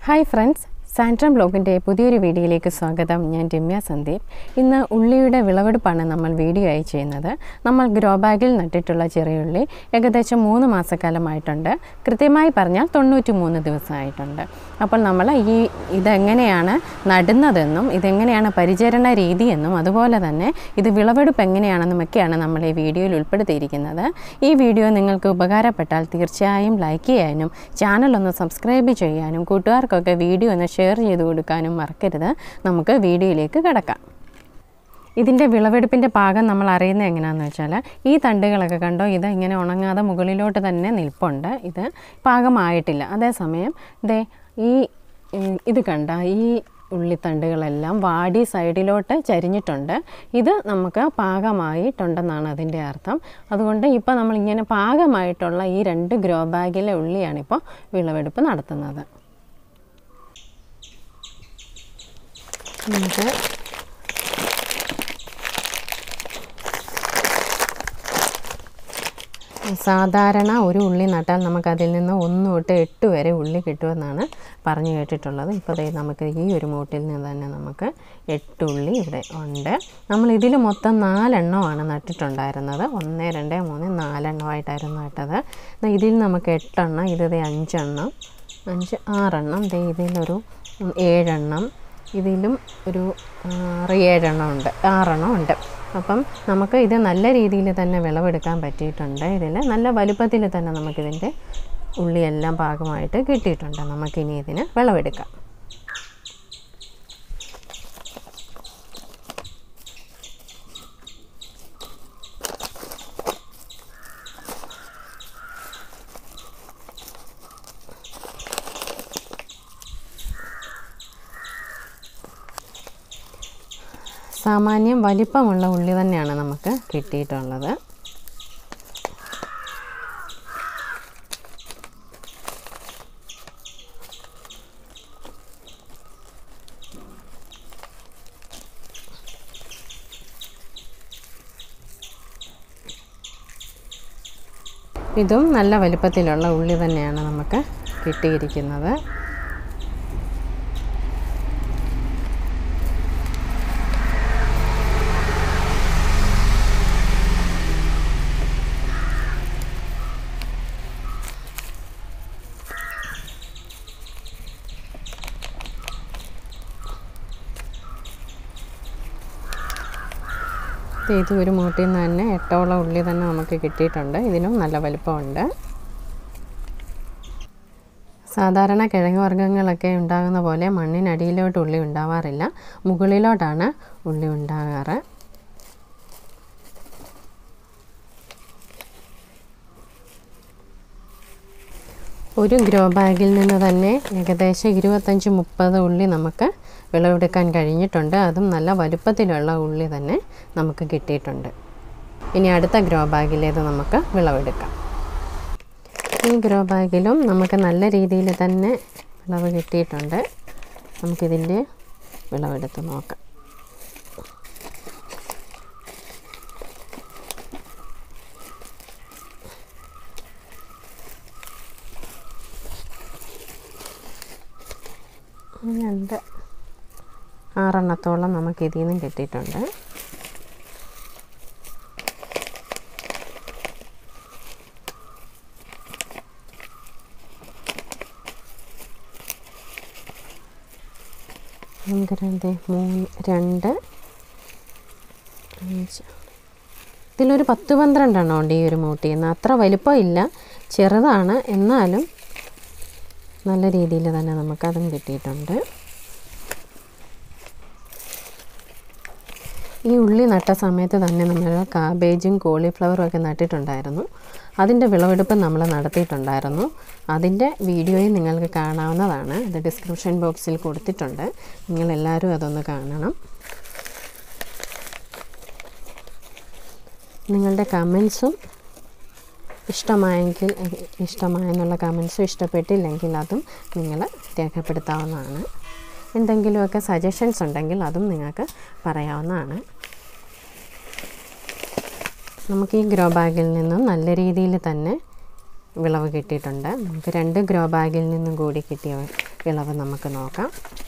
hi friends സാൻട്രം ബ്ലോഗിൻ്റെ പുതിയൊരു വീഡിയോയിലേക്ക് സ്വാഗതം ഞാൻ രമ്യ സന്ദീപ് ഇന്ന് ഉള്ളിയുടെ വിളവെടുപ്പാണ് നമ്മൾ വീഡിയോ ആയി ചെയ്യുന്നത് നമ്മൾ ഗ്രോ ബാഗിൽ നട്ടിട്ടുള്ള ചെറിയ ഉള്ളി ഏകദേശം മൂന്ന് മാസക്കാലമായിട്ടുണ്ട് കൃത്യമായി പറഞ്ഞാൽ തൊണ്ണൂറ്റി മൂന്ന് ദിവസമായിട്ടുണ്ട് അപ്പോൾ നമ്മൾ ഈ ഇതെങ്ങനെയാണ് നടുന്നതെന്നും ഇതെങ്ങനെയാണ് പരിചരണ രീതിയെന്നും അതുപോലെ തന്നെ ഇത് വിളവെടുപ്പ് എങ്ങനെയാണെന്നുമൊക്കെയാണ് നമ്മൾ ഈ വീഡിയോയിൽ ഉൾപ്പെടുത്തിയിരിക്കുന്നത് ഈ വീഡിയോ നിങ്ങൾക്ക് ഉപകാരപ്പെട്ടാൽ തീർച്ചയായും ലൈക്ക് ചെയ്യാനും ചാനൽ ഒന്ന് സബ്സ്ക്രൈബ് ചെയ്യാനും കൂട്ടുകാർക്കൊക്കെ വീഡിയോ ഒന്ന് ഷെയർ ചെയ്ത് കൊടുക്കാനും മറക്കരുത് നമുക്ക് വീഡിയോയിലേക്ക് കിടക്കാം ഇതിൻ്റെ വിളവെടുപ്പിൻ്റെ പാകം നമ്മൾ അറിയുന്നത് എങ്ങനെയാണെന്ന് വെച്ചാൽ ഈ തണ്ടുകളൊക്കെ കണ്ടോ ഇത് ഇങ്ങനെ ഉണങ്ങാതെ മുകളിലോട്ട് തന്നെ നിൽപ്പുണ്ട് ഇത് പാകമായിട്ടില്ല അതേസമയം ദേ ഈ ഉം, ഇത് കണ്ട ഈ ഉള്ളിത്തണ്ടുകളെല്ലാം വാടി സൈഡിലോട്ട് ചരിഞ്ഞിട്ടുണ്ട് ഇത് നമുക്ക് പാകമായിട്ടുണ്ടെന്നാണ് അതിൻ്റെ അർത്ഥം അതുകൊണ്ട് ഇപ്പോൾ നമ്മളിങ്ങനെ പാകമായിട്ടുള്ള ഈ രണ്ട് ഗ്രോ ബാഗിലെ ഉള്ളിയാണിപ്പോൾ വിളവെടുപ്പ് നടത്തുന്നത് നമുക്ക് സാധാരണ ഒരു ഉള്ളി നട്ടാൽ നമുക്കതിൽ നിന്ന് ഒന്ന് തൊട്ട് എട്ട് വരെ ഉള്ളി കിട്ടുമെന്നാണ് പറഞ്ഞു കേട്ടിട്ടുള്ളത് ഇപ്പോൾ ദേ നമുക്ക് ഈ ഒരു മൂട്ടിൽ നിന്ന് തന്നെ നമുക്ക് എട്ട് ഉള്ളി ഇവിടെ ഉണ്ട് നമ്മൾ ഇതിൽ മൊത്തം നാലെണ്ണമാണ് നട്ടിട്ടുണ്ടായിരുന്നത് ഒന്ന് രണ്ട് മൂന്ന് നാലെണ്ണമായിട്ടായിരുന്നു നട്ടത് ദേ ഇതിൽ നമുക്ക് എട്ടെണ്ണം ഇത് ദേ അഞ്ചെണ്ണം അഞ്ച് ആറെണ്ണം ദേ ഇതിലൊരു ഏഴെണ്ണം ഇതിലും ഒരു ആറ് ഏഴെണ്ണം ഉണ്ട് ആറെണ്ണം ഉണ്ട് അപ്പം നമുക്ക് ഇത് നല്ല രീതിയിൽ തന്നെ വിളവെടുക്കാൻ പറ്റിയിട്ടുണ്ട് ഇതിൽ നല്ല വലുപ്പത്തിൽ തന്നെ നമുക്കിതിൻ്റെ ഉള്ളിയെല്ലാം പാകമായിട്ട് കിട്ടിയിട്ടുണ്ട് നമുക്കിനി ഇതിന് വിളവെടുക്കാം സാമാന്യം വലിപ്പമുള്ള ഉള്ളി തന്നെയാണ് നമുക്ക് കിട്ടിയിട്ടുള്ളത് ഇതും നല്ല വലിപ്പത്തിലുള്ള ഉള്ളി തന്നെയാണ് നമുക്ക് കിട്ടിയിരിക്കുന്നത് ഇത് ഒരു മൂട്ടിൽ നിന്ന് തന്നെ എട്ടോളം ഉള്ളി തന്നെ നമുക്ക് കിട്ടിയിട്ടുണ്ട് ഇതിനും നല്ല വലിപ്പമുണ്ട് സാധാരണ കിഴങ്ങ് വർഗ്ഗങ്ങളൊക്കെ ഉണ്ടാകുന്ന പോലെ മണ്ണിനടിയിലോട്ട് ഉള്ളി ഉണ്ടാവാറില്ല മുകളിലോട്ടാണ് ഉള്ളി ഉണ്ടാകാറ് ഒരു ഗ്രോ ബാഗിൽ നിന്ന് തന്നെ ഏകദേശം ഇരുപത്തഞ്ച് മുപ്പത് ഉള്ളി നമുക്ക് വിളവെടുക്കാൻ കഴിഞ്ഞിട്ടുണ്ട് അതും നല്ല വലുപ്പത്തിലുള്ള ഉള്ളി തന്നെ നമുക്ക് കിട്ടിയിട്ടുണ്ട് ഇനി അടുത്ത ഗ്രോ ബാഗിലേത് നമുക്ക് വിളവെടുക്കാം ഈ ഗ്രോ ബാഗിലും നമുക്ക് നല്ല രീതിയിൽ തന്നെ വിളവ് കിട്ടിയിട്ടുണ്ട് നമുക്കിതിൻ്റെ വിളവെടുത്ത് നോക്കാം രണ്ട് ആറെണ്ണത്തോളം നമുക്ക് ഇതിൽ നിന്നും കിട്ടിയിട്ടുണ്ട് നമുക്ക് രണ്ട് മൂന്ന് രണ്ട് അഞ്ച് ഇതിലൊരു പത്ത് പന്ത്രണ്ടെണ്ണം ഉണ്ട് ഈ ഒരു മൂട്ടിയിൽ നിന്ന് അത്ര വലിപ്പമില്ല ചെറുതാണ് എന്നാലും നല്ല രീതിയിൽ തന്നെ നമുക്കതും കിട്ടിയിട്ടുണ്ട് ഈ ഉള്ളി നട്ട സമയത്ത് തന്നെ നമ്മൾ കാബേജും കോളിഫ്ലവറും ഒക്കെ നട്ടിട്ടുണ്ടായിരുന്നു അതിൻ്റെ വിളവെടുപ്പ് നമ്മൾ നടത്തിയിട്ടുണ്ടായിരുന്നു അതിൻ്റെ വീഡിയോയും നിങ്ങൾക്ക് കാണാവുന്നതാണ് അത് ഡിസ്ക്രിപ്ഷൻ ബോക്സിൽ കൊടുത്തിട്ടുണ്ട് നിങ്ങളെല്ലാവരും അതൊന്ന് കാണണം നിങ്ങളുടെ കമൻസും ഇഷ്ടമായെങ്കിൽ ഇഷ്ടമായെന്നുള്ള കമൻസും ഇഷ്ടപ്പെട്ടില്ലെങ്കിൽ അതും നിങ്ങൾ രേഖപ്പെടുത്താവുന്നതാണ് എന്തെങ്കിലുമൊക്കെ സജഷൻസ് ഉണ്ടെങ്കിൽ അതും നിങ്ങൾക്ക് പറയാവുന്നതാണ് നമുക്ക് ഈ ഗ്രോ ബാഗിൽ നിന്നും നല്ല രീതിയിൽ തന്നെ വിളവ് കിട്ടിയിട്ടുണ്ട് നമുക്ക് രണ്ട് ഗ്രോ ബാഗിൽ നിന്നും കൂടി കിട്ടിയ ഇളവ് നമുക്ക് നോക്കാം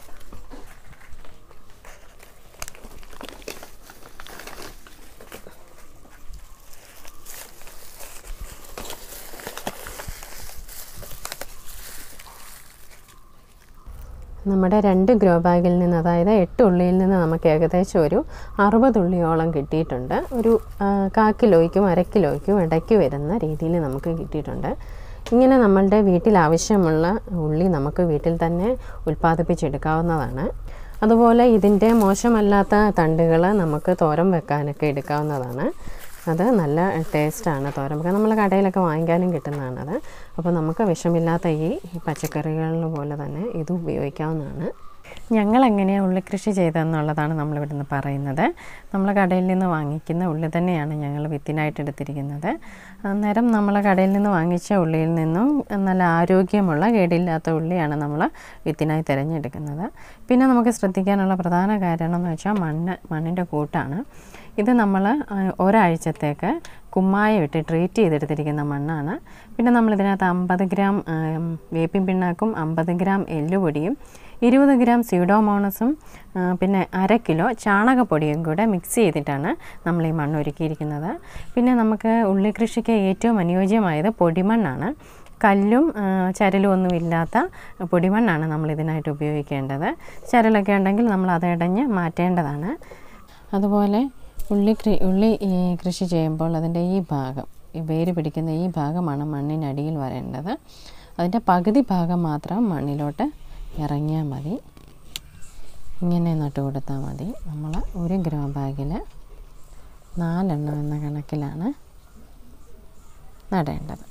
നമ്മുടെ രണ്ട് ഗ്രോ ബാഗിൽ നിന്ന് അതായത് എട്ട് ഉള്ളിയിൽ നിന്ന് നമുക്ക് ഏകദേശം ഒരു അറുപത് ഉള്ളിയോളം കിട്ടിയിട്ടുണ്ട് ഒരു ആ, കാ കിലോയ്ക്കും അര കിലോയ്ക്കും ഇടയ്ക്ക് വരുന്ന രീതിയിൽ നമുക്ക് കിട്ടിയിട്ടുണ്ട് ഇങ്ങനെ നമ്മളുടെ വീട്ടിൽ ആവശ്യമുള്ള ഉള്ളി നമുക്ക് വീട്ടിൽ തന്നെ ഉൽപ്പാദിപ്പിച്ചെടുക്കാവുന്നതാണ് അതുപോലെ ഇതിൻ്റെ മോശമല്ലാത്ത തണ്ടുകൾ നമുക്ക് തോരൻ വെക്കാനൊക്കെ എടുക്കാവുന്നതാണ് അത് നല്ല ടേസ്റ്റാണ് തോരൻ വെക്കാൻ നമ്മൾ കടയിലൊക്കെ വാങ്ങിക്കാനും കിട്ടുന്നതാണത് അപ്പോൾ നമുക്ക് വിഷമില്ലാത്ത ഈ പച്ചക്കറികളിൽ പോലെ തന്നെ ഇത് ഉപയോഗിക്കാവുന്നതാണ് ഞങ്ങൾ എങ്ങനെയാണ് ഉള്ളി കൃഷി ചെയ്തതെന്നുള്ളതാണ് നമ്മളിവിടുന്ന് പറയുന്നത് നമ്മൾ കടയിൽ നിന്ന് വാങ്ങിക്കുന്ന ഉള്ളി തന്നെയാണ് ഞങ്ങൾ വിത്തിനായിട്ട് എടുത്തിരിക്കുന്നത് അന്നേരം നമ്മൾ കടയിൽ നിന്ന് വാങ്ങിച്ച ഉള്ളിയിൽ നിന്നും നല്ല ആരോഗ്യമുള്ള കേടില്ലാത്ത ഉള്ളിയാണ് നമ്മൾ വിത്തിനായി തിരഞ്ഞെടുക്കുന്നത് പിന്നെ നമുക്ക് ശ്രദ്ധിക്കാനുള്ള പ്രധാന കാരണം എന്ന് വെച്ചാൽ മണ്ണ് മണ്ണിൻ്റെ കൂട്ടാണ് ഇത് നമ്മൾ ഒരാഴ്ചത്തേക്ക് കുമ്മായം ഇട്ട് ട്രീറ്റ് ചെയ്തെടുത്തിരിക്കുന്ന മണ്ണാണ് പിന്നെ നമ്മളിതിനകത്ത് അമ്പത് ഗ്രാം ആം, വേപ്പിൻ പിണ്ണാക്കും അമ്പത് ഗ്രാം എല്ലുപൊടിയും ഇരുപത് ഗ്രാം സ്യൂഡോമോണസും ആ, പിന്നെ അര കിലോ ചാണകപ്പൊടിയും കൂടെ മിക്സ് ചെയ്തിട്ടാണ് നമ്മൾ ഈ മണ്ണ് ഒരുക്കിയിരിക്കുന്നത് പിന്നെ നമുക്ക് ഉള്ളി കൃഷിക്ക് ഏറ്റവും അനുയോജ്യമായത് പൊടിമണ്ണാണ് കല്ലും ആ, ചരലും ഒന്നും ഇല്ലാത്ത പൊടിമണ്ണാണ് നമ്മൾ ഇതിനായിട്ട് ഉപയോഗിക്കേണ്ടത് ചരലൊക്കെ ഉണ്ടെങ്കിൽ നമ്മൾ അത് ഇടഞ്ഞ് മാറ്റേണ്ടതാണ് അതുപോലെ ഉള്ളി കൃ ഉള്ളി ഈ കൃഷി ചെയ്യുമ്പോൾ അതിൻ്റെ ഈ ഭാഗം ഈ വേര് പിടിക്കുന്ന ഈ ഭാഗമാണ് മണ്ണിനടിയിൽ വരേണ്ടത് അതിൻ്റെ പകുതി ഭാഗം മാത്രം മണ്ണിലോട്ട് ഇറങ്ങിയാൽ മതി ഇങ്ങനെ നട്ട് കൊടുത്താൽ മതി നമ്മൾ ഒരു ഗ്രോ ബാഗിൽ നാലെണ്ണം എന്ന കണക്കിലാണ് നടേണ്ടത്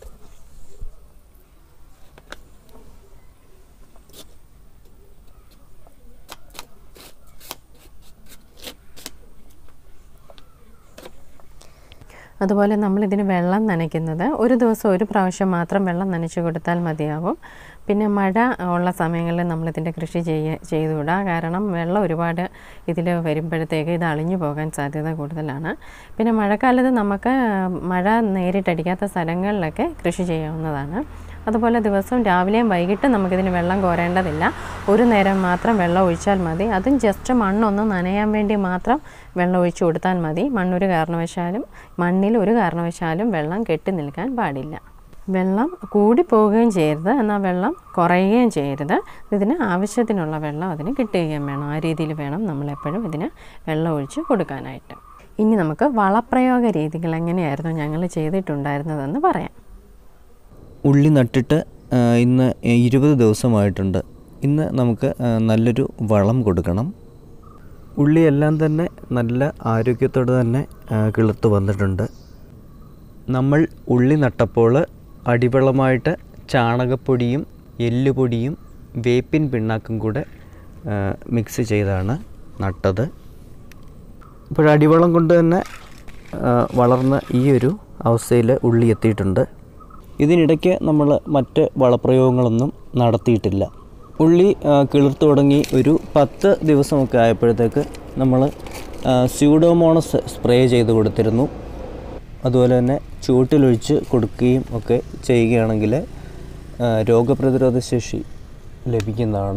അതുപോലെ നമ്മളിതിന് വെള്ളം നനയ്ക്കുന്നത് ഒരു ദിവസം ഒരു പ്രാവശ്യം മാത്രം വെള്ളം നനച്ച് കൊടുത്താൽ മതിയാവും പിന്നെ മഴ ഉള്ള സമയങ്ങളിൽ നമ്മളിതിൻ്റെ കൃഷി ചെയ്യ ചെയ്തുകൂടാ കാരണം വെള്ളം ഒരുപാട് ഇതിൽ വരുമ്പോഴത്തേക്ക് ഇത് അളിഞ്ഞു പോകാൻ സാധ്യത കൂടുതലാണ് പിന്നെ മഴക്കാലത്ത് നമുക്ക് മഴ നേരിട്ടടിക്കാത്ത സ്ഥലങ്ങളിലൊക്കെ കൃഷി ചെയ്യാവുന്നതാണ് അതുപോലെ ദിവസവും രാവിലെയും വൈകിട്ടും നമുക്കിതിന് വെള്ളം കോരേണ്ടതില്ല ഒരു നേരം മാത്രം വെള്ളം ഒഴിച്ചാൽ മതി അതും ജസ്റ്റ് മണ്ണൊന്ന് നനയാൻ വേണ്ടി മാത്രം വെള്ളം ഒഴിച്ചു കൊടുത്താൽ മതി മണ്ണൊരു കാരണവശാലും മണ്ണിൽ ഒരു കാരണവശാലും വെള്ളം കെട്ടി നിൽക്കാൻ പാടില്ല വെള്ളം കൂടി പോവുകയും ചെയ്യരുത് എന്നാൽ വെള്ളം കുറയുകയും ചെയ്യരുത് ഇതിന് ആവശ്യത്തിനുള്ള വെള്ളം അതിന് കിട്ടുകയും വേണം ആ രീതിയിൽ വേണം നമ്മളെപ്പോഴും ഇതിന് വെള്ളം ഒഴിച്ച് കൊടുക്കാനായിട്ട് ഇനി നമുക്ക് വളപ്രയോഗ രീതികൾ എങ്ങനെയായിരുന്നു ഞങ്ങൾ ചെയ്തിട്ടുണ്ടായിരുന്നതെന്ന് പറയാം ഉള്ളി നട്ടിട്ട് ആ, ഇന്ന് ഇരുപത് ദിവസമായിട്ടുണ്ട് ഇന്ന് നമുക്ക് ആ, നല്ലൊരു വളം കൊടുക്കണം ഉള്ളിയെല്ലാം തന്നെ നല്ല ആരോഗ്യത്തോടെ തന്നെ ആ, കിളിർത്ത് വന്നിട്ടുണ്ട് നമ്മൾ ഉള്ളി നട്ടപ്പോൾ അടിവളമായിട്ട് ചാണകപ്പൊടിയും എല്ലുപൊടിയും വേപ്പിൻ പിണ്ണാക്കും കൂടെ ആ, മിക്സ് ചെയ്താണ് നട്ടത് ഇപ്പോൾ അടിവളം കൊണ്ട് തന്നെ ആ, വളർന്ന ഈ ഒരു അവസ്ഥയിൽ ഉള്ളി എത്തിയിട്ടുണ്ട് ഇതിനിടയ്ക്ക് നമ്മൾ മറ്റ് വളപ്രയോഗങ്ങളൊന്നും നടത്തിയിട്ടില്ല ഉള്ളി ആ, കിളിർത്ത് തുടങ്ങി ഒരു പത്ത് ദിവസമൊക്കെ ആയപ്പോഴത്തേക്ക് നമ്മൾ സ്യൂഡോമോണസ് സ്പ്രേ ചെയ്ത് കൊടുത്തിരുന്നു അതുപോലെ തന്നെ ചുവട്ടിലൊഴിച്ച് കൊടുക്കുകയും ഒക്കെ ചെയ്യുകയാണെങ്കിൽ ആ, രോഗപ്രതിരോധ ശേഷി ലഭിക്കുന്നതാണ്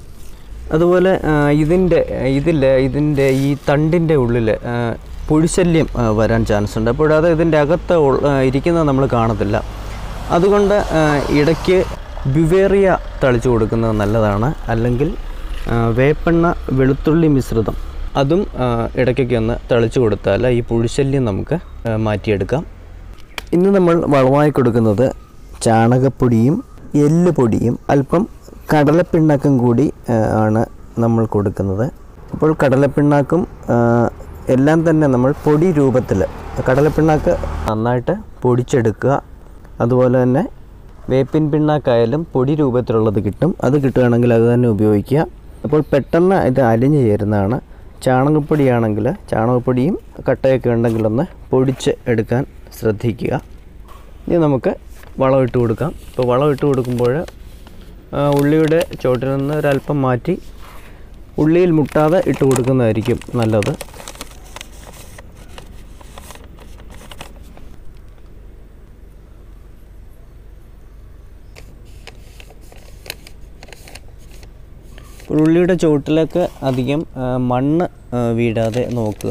അതുപോലെ ആ, ഇതിൻ്റെ ഇതിൽ ഇതിൻ്റെ ഈ തണ്ടിൻ്റെ ഉള്ളിൽ ആ, പുഴുശല്യം ആ, വരാൻ ചാൻസ് ഉണ്ട് അപ്പോൾ അത് ഇതിൻ്റെ അകത്ത് ഉൾ- ആ, ഇരിക്കുന്നത് നമ്മൾ കാണത്തില്ല അതുകൊണ്ട് ആ, ഇടയ്ക്ക് ബിവേറിയ തളിച്ചു കൊടുക്കുന്നത് നല്ലതാണ് അല്ലെങ്കിൽ ആ, വേപ്പെണ്ണ വെളുത്തുള്ളി മിശ്രിതം അതും ആ, ഇടയ്ക്കൊക്കെ ഒന്ന് തളിച്ചു കൊടുത്താൽ ഈ പുഴുശല്യം നമുക്ക് ആ, മാറ്റിയെടുക്കാം ഇന്ന് നമ്മൾ വളമായി കൊടുക്കുന്നത് ചാണകപ്പൊടിയും എല്ലുപൊടിയും അല്പം കടലപ്പിണ്ണാക്കും കൂടി ആ, ആണ് നമ്മൾ കൊടുക്കുന്നത് അപ്പോൾ കടലപ്പിണ്ണാക്കും ആ, എല്ലാം തന്നെ നമ്മൾ പൊടി രൂപത്തിൽ കടലപ്പിണ്ണാക്ക് നന്നായിട്ട് പൊടിച്ചെടുക്കുക അതുപോലെ തന്നെ വേപ്പിൻ പിണ്ണാക്കായാലും പൊടി രൂപത്തിലുള്ളത് കിട്ടും അത് കിട്ടുകയാണെങ്കിൽ അത് തന്നെ ഉപയോഗിക്കുക അപ്പോൾ പെട്ടെന്ന് ഇത് അലിഞ്ഞു ചേരുന്നതാണ് ചാണകപ്പൊടിയാണെങ്കിൽ ചാണകപ്പൊടിയും കട്ടയൊക്കെ ഉണ്ടെങ്കിലൊന്ന് പൊടിച്ച് എടുക്കാൻ ശ്രദ്ധിക്കുക ഇനി നമുക്ക് വളം ഇട്ട് കൊടുക്കാം ഇപ്പോൾ വളം ഇട്ട് കൊടുക്കുമ്പോൾ ആ, ഉള്ളിയുടെ ചോട്ടിൽ നിന്ന് ഒരല്പം മാറ്റി ഉള്ളിയിൽ മുട്ടാതെ ഇട്ട് കൊടുക്കുന്നതായിരിക്കും നല്ലത് അപ്പോൾ ഉള്ളിയുടെ ചുവട്ടിലൊക്കെ അധികം ആ, മണ്ണ് ആ, വീഴാതെ നോക്കുക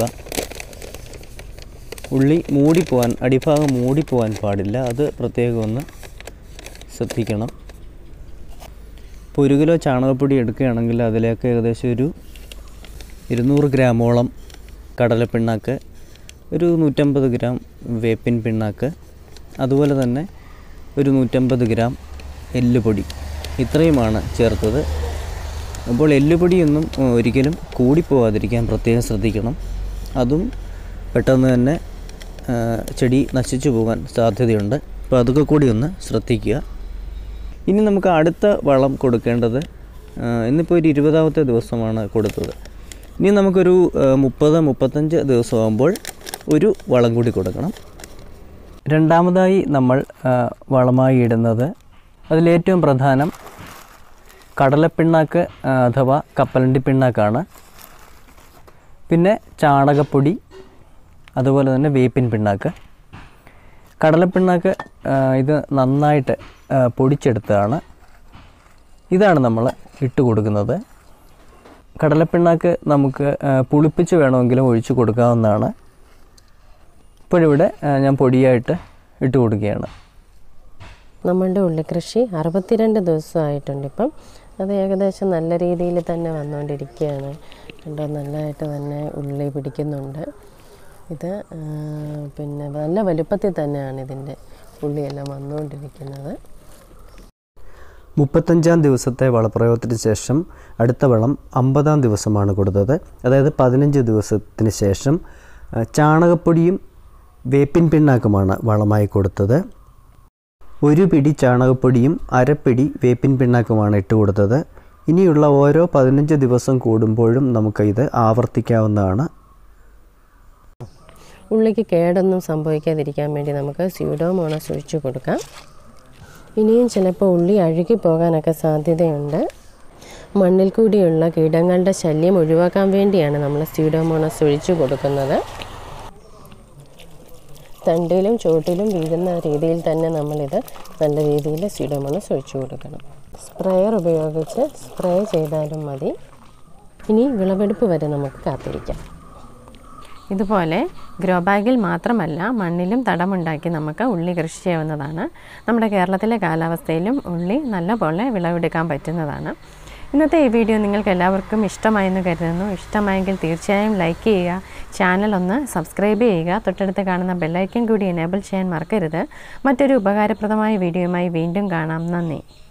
ഉള്ളി മൂടിപ്പോവാൻ അടിഭാഗം മൂടിപ്പോവാൻ പാടില്ല അത് പ്രത്യേകം ഒന്ന് ശ്രദ്ധിക്കണം ഇപ്പോൾ ഒരു കിലോ ചാണകപ്പൊടി എടുക്കുകയാണെങ്കിൽ അതിലേക്ക് ഏകദേശം ഒരു ഇരുന്നൂറ് ഗ്രാമോളം കടലപ്പിണ്ണാക്ക് ഒരു നൂറ്റമ്പത് ഗ്രാം വേപ്പിൻ പിണ്ണാക്ക് അതുപോലെ തന്നെ ഒരു നൂറ്റമ്പത് ഗ്രാം എല്ലുപൊടി ഇത്രയുമാണ് ചേർത്തത് അപ്പോൾ എല്ലുപൊടിയൊന്നും ഉം, ഒരിക്കലും കൂടിപ്പോവാതിരിക്കാൻ പ്രത്യേകം ശ്രദ്ധിക്കണം അതും പെട്ടെന്ന് തന്നെ ആ, ചെടി നശിച്ചു പോകാൻ സാധ്യതയുണ്ട് അപ്പോൾ അതൊക്കെ കൂടി ഒന്ന് ശ്രദ്ധിക്കുക ഇനി നമുക്ക് അടുത്ത വളം കൊടുക്കേണ്ടത് ആ, ഇന്നിപ്പോൾ ഒരു ഇരുപതാമത്തെ ദിവസമാണ് കൊടുത്തത് ഇനി നമുക്കൊരു ആ, മുപ്പത് മുപ്പത്തഞ്ച് ദിവസമാകുമ്പോൾ ഒരു വളം കൂടി കൊടുക്കണം രണ്ടാമതായി നമ്മൾ ആ, വളമായി ഇടുന്നത് അതിലേറ്റവും പ്രധാനം കടലപ്പിണ്ണാക്ക് ആ, അഥവാ കപ്പലണ്ടി പിണ്ണാക്കാണ് പിന്നെ ചാണകപ്പൊടി അതുപോലെ തന്നെ വേപ്പിൻ പിണ്ണാക്ക് കടലപ്പിണ്ണാക്ക് ആ, ഇത് നന്നായിട്ട് ആ, പൊടിച്ചെടുത്തതാണ് ഇതാണ് നമ്മൾ ഇട്ട് കൊടുക്കുന്നത് കടലപ്പിണ്ണാക്ക് നമുക്ക് ആ, പുളിപ്പിച്ച് വേണമെങ്കിലും ഒഴിച്ചു കൊടുക്കാവുന്നതാണ് ഇപ്പോഴിവിടെ ആ, ഞാൻ പൊടിയായിട്ട് ഇട്ട് കൊടുക്കുകയാണ് നമ്മളുടെ ഉള്ളിക്കൃഷി അറുപത്തിരണ്ട് ദിവസമായിട്ടുണ്ട് ഇപ്പം അത് ഏകദേശം നല്ല രീതിയിൽ തന്നെ വന്നുകൊണ്ടിരിക്കുകയാണ് കണ്ടോ നല്ലതായിട്ട് തന്നെ ഉള്ളി പിടിക്കുന്നുണ്ട് ഇത് ആ, പിന്നെ നല്ല വലുപ്പത്തിൽ തന്നെയാണ് ഇതിൻ്റെ ഉള്ളിയെല്ലാം വന്നുകൊണ്ടിരിക്കുന്നത് മുപ്പത്തഞ്ചാം ദിവസത്തെ വളപ്രയോഗത്തിന് ശേഷം അടുത്ത വളം അമ്പതാം ദിവസമാണ് കൊടുത്തത് അതായത് പതിനഞ്ച് ദിവസത്തിന് ശേഷം ആ, ചാണകപ്പൊടിയും വേപ്പിൻ പിണ്ണാക്കുമാണ് വളമായി കൊടുത്തത് ഒരു പിടി ചാണകപ്പൊടിയും അരപ്പിടി വേപ്പിൻ പിണ്ണാക്കുമാണ് ഇട്ട് കൊടുത്തത് ഇനിയുള്ള ഓരോ പതിനഞ്ച് ദിവസം കൂടുമ്പോഴും നമുക്ക് ഇത് ആവർത്തിക്കാവുന്നതാണ് ഉള്ളിക്ക് കേടൊന്നും സംഭവിക്കാതിരിക്കാൻ വേണ്ടി നമുക്ക് സ്യൂഡോമോണസ് ഒഴിച്ചു കൊടുക്കാം ഇനിയും ചിലപ്പോൾ ഉള്ളി അഴുകി പോകാനൊക്കെ സാധ്യതയുണ്ട് മണ്ണിൽ കൂടിയുള്ള കീടങ്ങളുടെ ശല്യം ഒഴിവാക്കാൻ വേണ്ടിയാണ് നമ്മൾ സ്യൂഡോമോണസ് ഒഴിച്ചു കൊടുക്കുന്നത് തണ്ടിലും ചുവട്ടിലും വീഴുന്ന രീതിയിൽ തന്നെ നമ്മളിത് നല്ല രീതിയിൽ സ്യൂഡോമോണസ് ഒഴിച്ചു കൊടുക്കണം സ്പ്രെയർ ഉപയോഗിച്ച് സ്പ്രേ ചെയ്താലും മതി ഇനി വിളവെടുപ്പ് വരെ നമുക്ക് കാത്തിരിക്കാം ഇതുപോലെ ഗ്രോ ബാഗിൽ മാത്രമല്ല മണ്ണിലും തടമുണ്ടാക്കി നമുക്ക് ഉള്ളി കൃഷി ചെയ്യാവുന്നതാണ് നമ്മുടെ കേരളത്തിലെ കാലാവസ്ഥയിലും ഉള്ളി നല്ല പോലെ വിളവെടുക്കാൻ പറ്റുന്നതാണ് ഇന്നത്തെ ഈ വീഡിയോ നിങ്ങൾക്ക് എല്ലാവർക്കും ഇഷ്ടമായെന്ന് കരുതുന്നു ഇഷ്ടമായെങ്കിൽ തീർച്ചയായും ലൈക്ക് ചെയ്യുക ചാനൽ ഒന്ന് സബ്സ്ക്രൈബ് ചെയ്യുക തൊട്ടടുത്ത് കാണുന്ന ബെല്ലൈക്കൻ കൂടി എനേബിൾ ചെയ്യാൻ മറക്കരുത് മറ്റൊരു ഉപകാരപ്രദമായ വീഡിയോയുമായി വീണ്ടും കാണാം നന്ദി